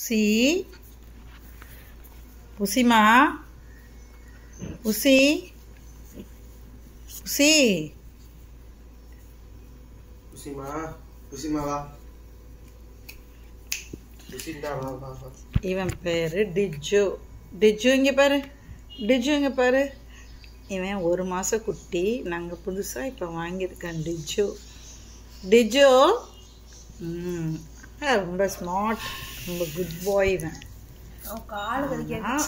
உசி உசிமா உசி உசி உசிமா உசிமா வா உசிந்தா வா வா வா இவன் பேர் டிஜு டிஜு இங்கே பாரு டிஜு இங்கே பாரு இவன் ஒரு மாத குட்டி நாங்கள் புதுசாக இப்போ வாங்கியிருக்கேன் டிஜு டிஜு ம் ஆ, ரொம்ப ஸ்மார்ட் ரொம்ப குட் பாய் இவன் காலு கடிக்க ஆ.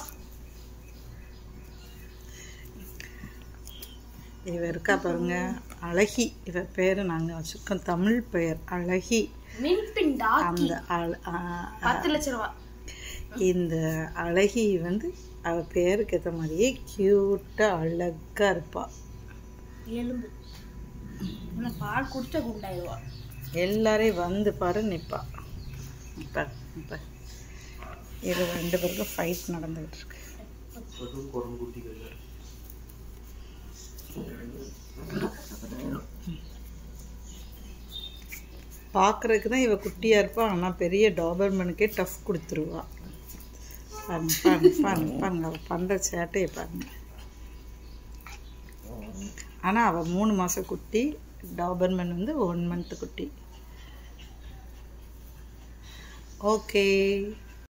இவ இருக்கா பாருங்க அழகி இவ பேர் நாங்கள் வச்சுருக்கோம் தமிழ் பெயர் அழகி மின்பின் டாக்கி அந்த அழ- ஆ, ஆ, பத்து லட்ச ரூபா இந்த அழகி வந்து அவ பேருக்கு ஏற்ற மாதிரியே க்யூட்டாக அழகாக இருப்பா எலும்பு ஆனா பால் குடிச்சா குண்டாயிடுவா எல்லாரையும் வந்து பாரு நிற்பா இப்போ இப்போ இது ரெண்டு பேருக்கும் ஃபைட் நடந்துகிட்டு இருக்கு அதுவும் குரங்கு குட்டிகள் பார்க்குறதுக்கு தான் இவ குட்டியாக இருப்பா ஆனால் பெரிய டாபர்மனுக்கே டஃப் கொடுத்துருவா பாருங்க பாருங்க பாருங்க பாருங்க அவள் பண்ணுற சேட்டையை பாருங்க ஆனால் அவள் மூணு மாதம் குட்டி டாபர்மன் வந்து ஒன் மந்த் குட்டி ஓகே